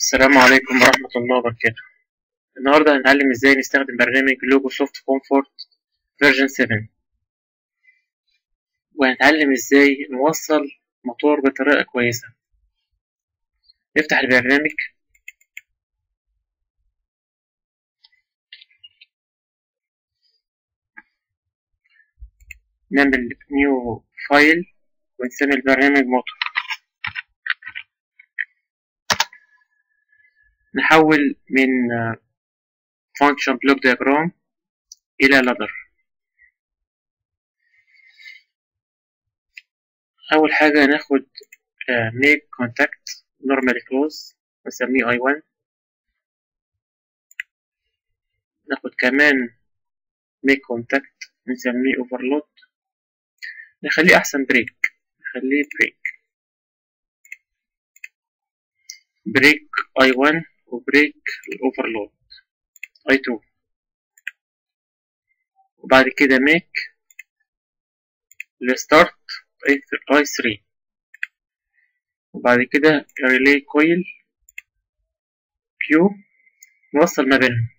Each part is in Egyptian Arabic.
السلام عليكم ورحمة الله وبركاته النهاردة هنتعلم ازاي نستخدم برنامج لوجو سوفت كومفورت فيرجن 7 وهنتعلم ازاي نوصل موتور بطريقة كويسة نفتح البرنامج نعمل نيو فايل ونسمي البرنامج موتور نحول من function block diagram إلى ladder أول حاجة ناخد make contact normally close نسميه I1 ناخد كمان make contact نسميه overload نخليه أحسن break نخليه break break I1 وبريك الأوفرلود I2 وبعد كده ميك الستارت I3 وبعد كده ريلي كويل كيو نوصل ما بينهم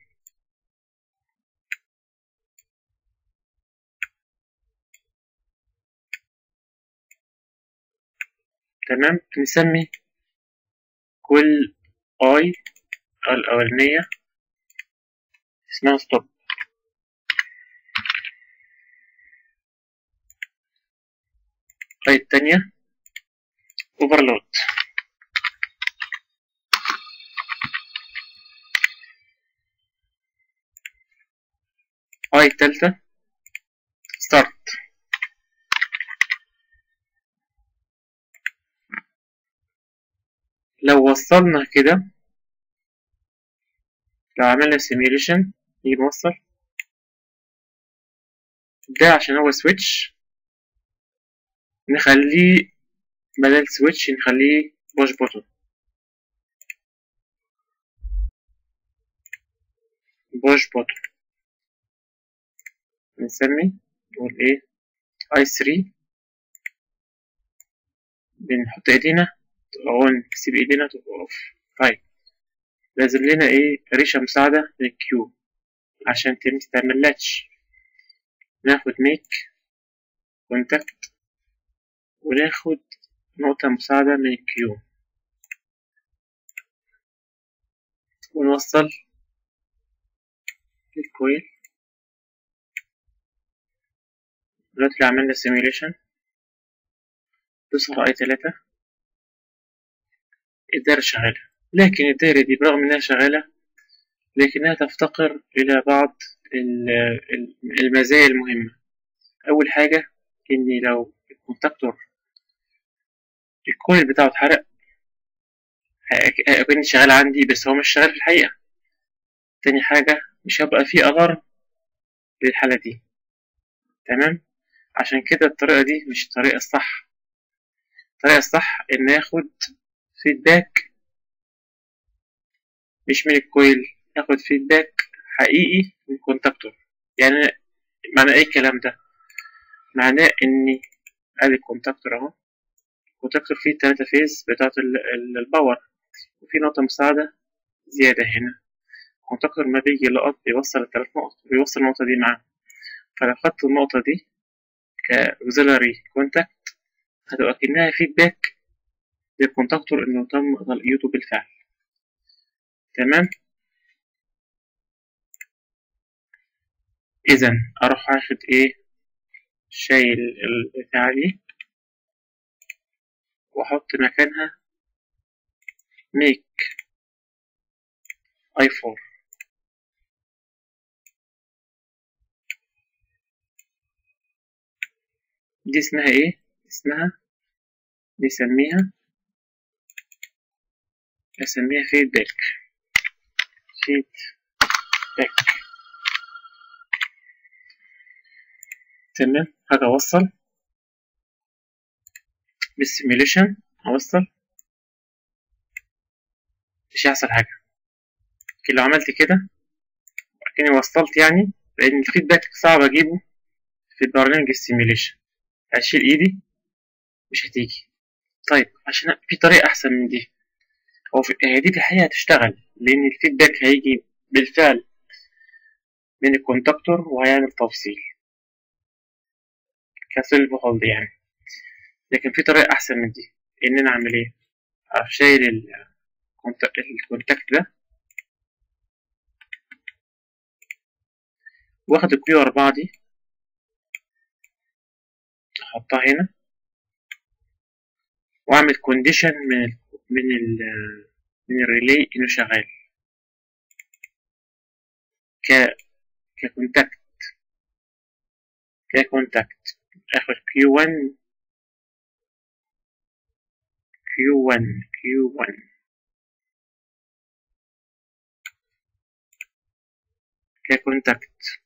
تمام نسمي كل اي الأولانية اسمها ستوب اي التانية اوفرلود اي التالتة ستارت لو وصلنا كده لو عملنا سيميوليشن نيجي نوصل ده عشان هو سويتش نخليه بدل سويتش نخليه بوش بوتون بوش بوتون نسمي نقول ايه اي 3 بنحط ايدينا اون نسيب ايدينا تبقى اوف طيب لازم لنا ايه ريشة مساعدة للكيو عشان تمس تعمل لاتش ناخد ميك كونتاكت وناخد نقطة مساعدة من الكيو ونوصل الكويل دلوقتي عملنا سيميوليشن تظهر اي تلاتة الدايرة شغالة لكن الدايرة دي برغم إنها شغالة لكنها تفتقر إلى بعض المزايا المهمة أول حاجة إن لو الكونتاكتور الكويل بتاعه اتحرق هيكون شغال عندي بس هو مش شغال في الحقيقة تاني حاجة مش هيبقى فيه ألارم للحالة دي تمام عشان كده الطريقة دي مش الطريقة الصح الطريقة الصح إن آخد فيدباك مش من الكويل اخد فيدباك حقيقي من الكونتاكتور يعني معنى ايه الكلام ده معناه اني ادي الكونتاكتور اهو الكونتاكتور فيه تلاتة فيز بتاعة الباور وفي نقطة مساعدة زيادة هنا الكونتاكتور ما بيجي لقط بيوصل التلات نقط بيوصل النقطة دي معاه فلو خدت النقطة دي كأوكسيلاري كونتاكت هتبقى كأنها فيدباك للكونتاكتور انه تم تلقيته بالفعل تمام اذا اروح اخد ايه شايل البتاعة دي واحط مكانها ميك اي فور دي اسمها ايه اسمها نسميها اسميها فيدباك فيدباك تمام هاجي اوصل بالسيميوليشن اوصل مش هيحصل حاجة لكن لو عملت كده كأني وصلت يعني لأن الفيدباك صعب أجيبه في برنامج السيميوليشن هشيل إيدي مش هتيجي طيب عشان في طريقة أحسن من دي هو في هي دي في الحقيقة هتشتغل لأن الفيدباك هيجي بالفعل من الكونتاكتور وهيعمل تفصيل كسيلف هولد يعني لكن في طريقة أحسن من دي إن أنا أعمل إيه؟ أروح شايل الكونتاكت ده واخد الكيو أربعة دي أحطها هنا وأعمل كونديشن من ال من ال من الريلي إنه شغال ك ككونتاكت ككونتاكت آخد كيو ون كيو ون كيو ون ككونتاكت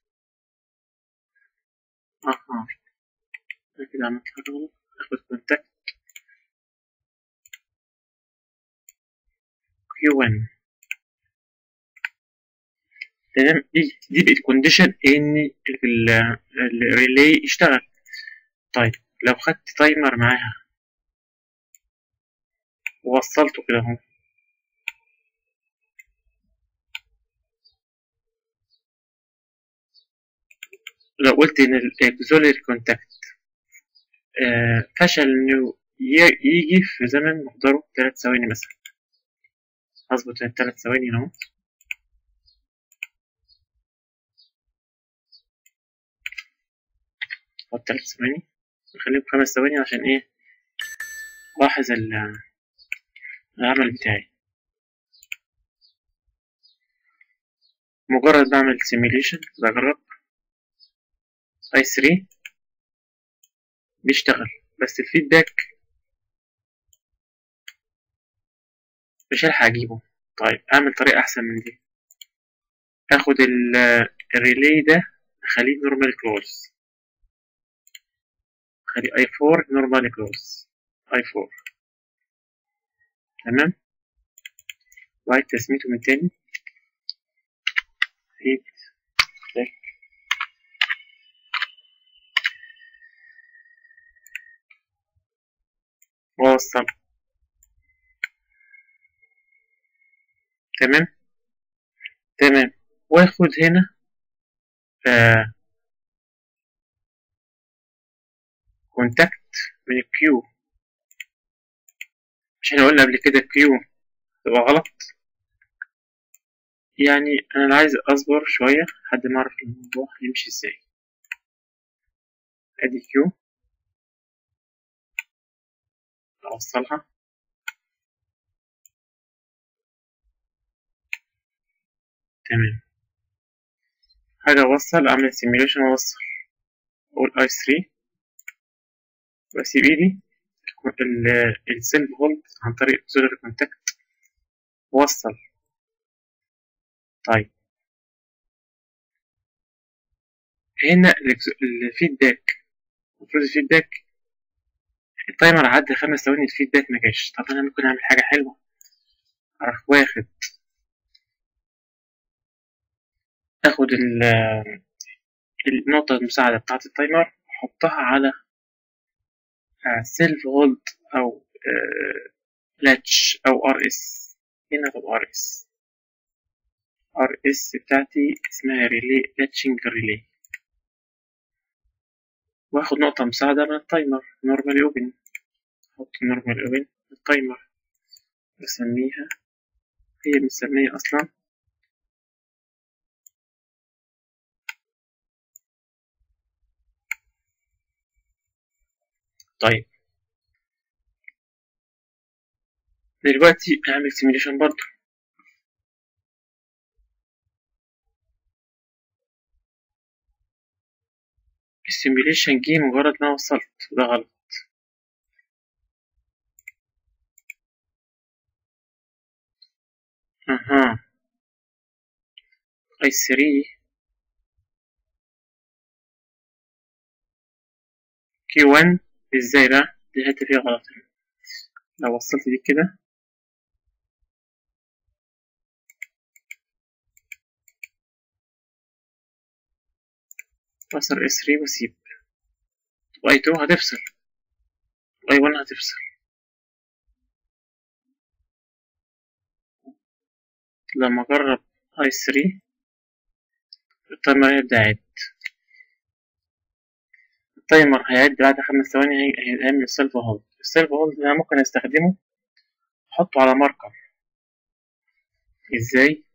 أها كده عملت حاجة غلط آخد كونتاكت كيو ون تمام دي دي بقت كونديشن ان الريلي يشتغل طيب لو خدت تايمر معاها ووصلته كده اهو لو قلت ان الاكزولري كونتاكت فشل انه يجي في زمن مقداره تلات ثواني مثلا هظبط التلات ثواني اهو أحط تلات ثواني نخليهم خمس ثواني عشان إيه ألاحظ العمل بتاعي مجرد بعمل سيميليشن بجرب اي 3 بيشتغل بس الفيدباك مش هلحق اجيبه طيب اعمل طريقة احسن من دي اخد الريلي ده اخليه نورمال كلوز خلي اي 4 نورمال كلوز اي 4 تمام وعيد تسميته من تاني هيت باك وأوصل تمام تمام واخد هنا آه كونتاكت من الكيو مش احنا قلنا قبل كده الكيو تبقى غلط يعني انا عايز اصبر شوية لحد ما اعرف الموضوع هيمشي ازاي ادي كيو اوصلها تمام حاجة اوصل اعمل سيميوليشن واوصل اقول اي 3 واسيب ايدي السيلف هولد عن طريق زر كونتاكت وصل طيب هنا الفيدباك المفروض الفيدباك التايمر عدى خمس ثواني الفيدباك مجاش طب انا ممكن اعمل حاجة حلوة اروح واخد اخد النقطة المساعدة بتاعة التايمر احطها على سيلف هولد او لاتش او ار اس هنا تبقى ار اس ار اس بتاعتي اسمها ريلي لاتشنج ريلي واخد نقطة مساعدة من التايمر نورمال اوبن احط نورمال اوبن التايمر بسميها هي مسمية اصلا طيب دلوقتي اعمل سيميليشن برضه السيميليشن جه مجرد ما وصلت وده غلط اها اي 3 كي 1 ازاي بقى دي حتة فيها غلط لو وصلت دي كده كسر اس 3 واسيب واي 2 هتفصل واي 1 هتفصل لما اجرب اي 3 التايمر هيبدأ يعد التايمر هيعد بعد خمس ثواني هي- هيعمل السيلف هولد السيلف هولد ده ممكن استخدمه احطه على ماركر ازاي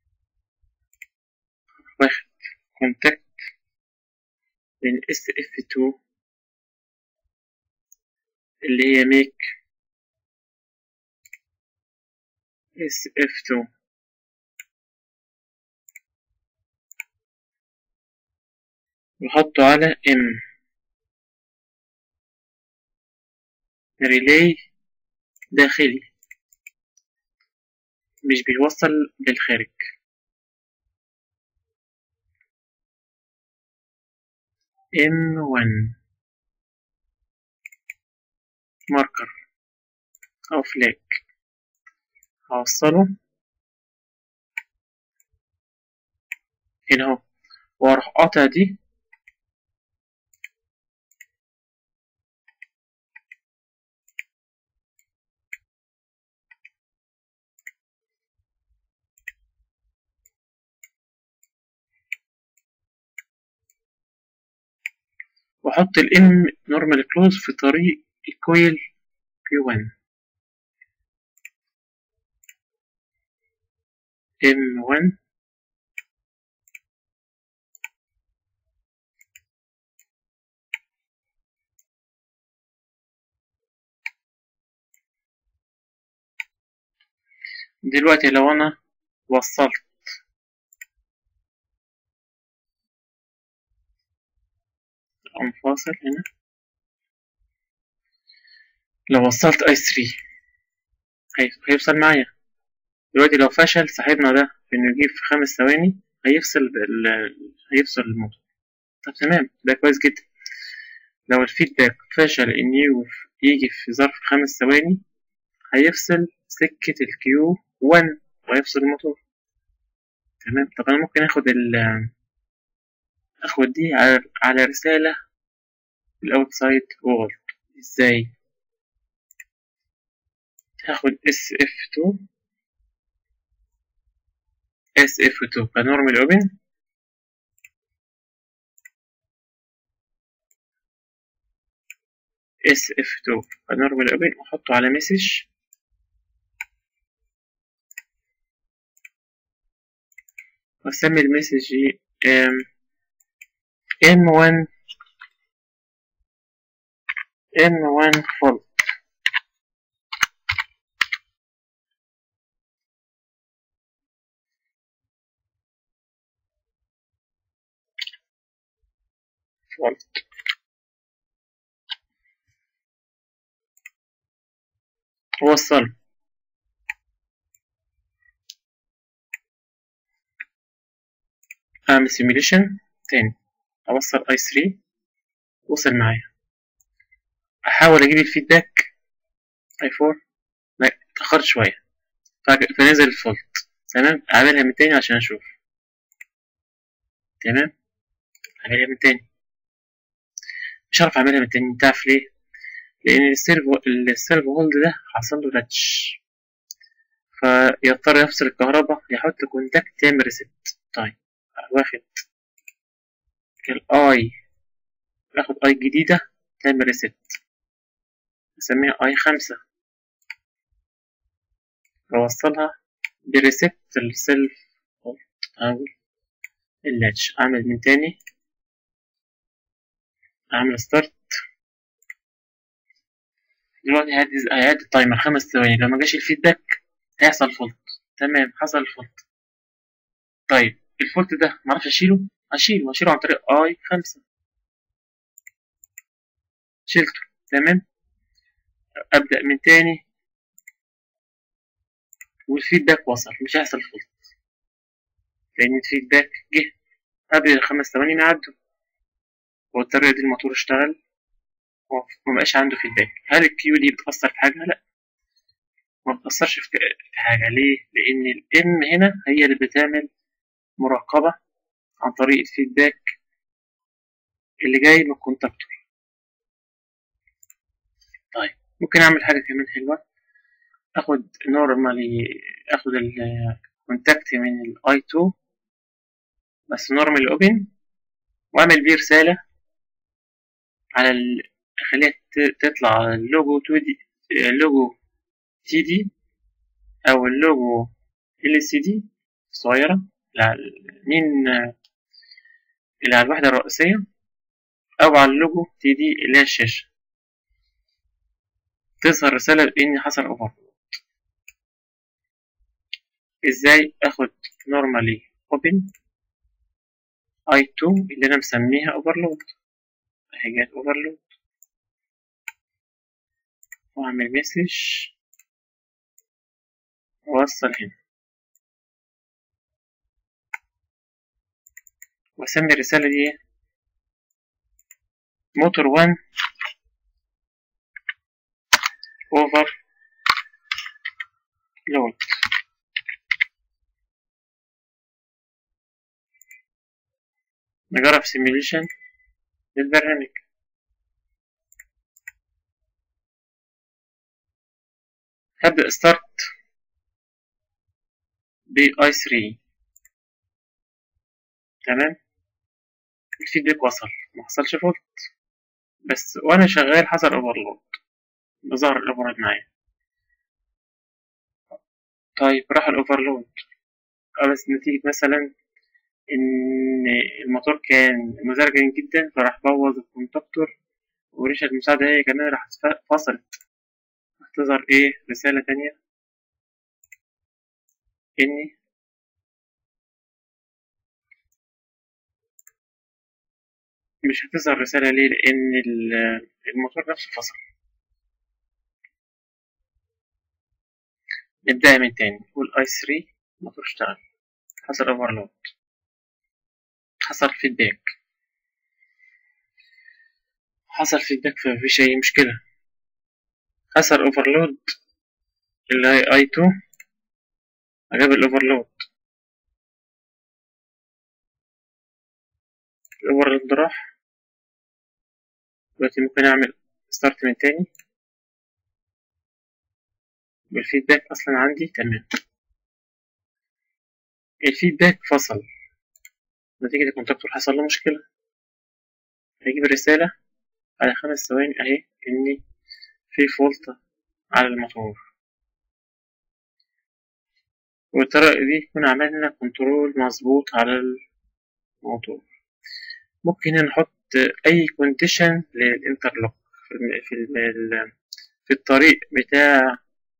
واخد كونتاكت بين اس اف 2 اللي هي ميك اس اف 2 وحطه على ام ريلاي داخلي مش بيوصل للخارج ام 1 ماركر او فلاج هوصله هنا اهو واروح قاطع دي واحط الام نورمال كلوز في طريق الكويل كيو 1 ام 1 دلوقتي لو انا وصلت انفاصل هنا لو وصلت اي 3 هيوصل معايا دلوقتي لو فشل صاحبنا ده في انه يجيب في خمس ثواني هيفصل ال... هيفصل الموتور طب تمام ده كويس جدا لو الفيدباك فشل ان يجي في ظرف خمس ثواني هيفصل سكة الكيو 1 وهيفصل الموتور تمام طب انا ممكن اخد ال اخد دي على, على رسالة الاوتسايد وورد ازاي هاخد اس اف 2 اس اف 2 كنورمال اوبن اس اف 2 كنورمال اوبن واحطه على مسج واسمي المسج ام ام 1 ام 1 فول فولت وصل اعمل سيميليشن تاني اوصل اي 3 وصل معايا احاول اجيب الفيدباك اي 4 لا اتاخرت شويه فنزل الفولت تمام اعملها من تاني عشان اشوف تمام اعملها من تاني مش هعرف اعملها من تاني تعرف ليه لان السيرفو السيرفو هولد ده حصل له لاتش فيضطر يفصل الكهرباء يحط كونتاكت يعمل ريست طيب واخد الاي باخد اي جديدة تعمل ريست نسميها اي خمسة بوصلها بريست السيلف او اللاتش اعمل من تاني اعمل ستارت دلوقتي هيعد التايمر خمس ثواني لو ما جاش الفيدباك هيحصل فولت تمام حصل الفولت طيب الفولت ده معرفش اشيله اشيله اشيله عن طريق اي خمسة شلته تمام ابدأ من تاني والفيدباك وصل مش هيحصل فولت لان الفيدباك جه قبل الخمس ثواني ما عدوا والطريقة دي الموتور اشتغل ومبقاش عنده فيدباك هل الكيو دي بتأثر في حاجة؟ لأ ما بتأثرش في حاجة ليه؟ لأن الام هنا هي اللي بتعمل مراقبة عن طريق الفيدباك اللي جاي من الكونتاكتور طيب ممكن أعمل حاجة كمان حلوة أخد نورمالي أخد كونتاكت من الاي 2 بس نورمال اوبن واعمل بيه رسالة على ال... خليها تطلع اللوجو 2 دي اللوجو تي دي او اللوجو ال سي دي صغيرة مين اللي على الوحدة الرئيسية او على اللوجو تي دي اللي هي الشاشة تظهر رسالة بإن حصل اوفرلود ازاي اخد normally open i2 اللي انا مسميها overload اهي جت overload واعمل مسج واوصل هنا واسمي الرسالة دي موتور 1 over load نجرب سيميليشن للبرنامج هبدأ ستارت ب i3 تمام الفيدباك وصل ما حصلش فولت بس وانا شغال حصل اوفرلود ظهر الاوفرلود معايا طيب راح الاوفرلود بس نتيجة مثلا ان الموتور كان مزرجن جدا فراح بوظ الكونتاكتور وريشة المساعدة هي كمان راح فصلت هتظهر ايه رسالة تانية اني مش هتظهر رسالة ليه لأن الموتور نفسه فصل نبدأ من تاني نقول اي 3 الموتور اشتغل حصل اوفرلود حصل فيدباك حصل فيدباك فمفيش أي مشكلة حصل اوفرلود اللي هي اي 2 جاب الاوفرلود الاوفرلود راح دلوقتي ممكن اعمل ستارت من تاني والفيدباك اصلا عندي تمام الفيدباك فصل نتيجة الكونتاكتور حصل له مشكلة هيجيب الرسالة على خمس ثواني اهي اني في فولت على الموتور والطريقة دي يكون عملنا كنترول مظبوط على الموتور ممكن نحط أي كونديشن للإنترلوك في في الطريق بتاع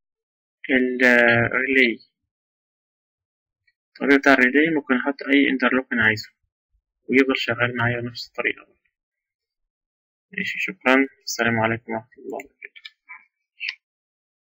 الريلي الطريق بتاع الريلي ممكن أحط أي انترلوك أنا عايزه ويفضل شغال معايا بنفس الطريقة ماشي شكرا السلام عليكم ورحمة الله وبركاته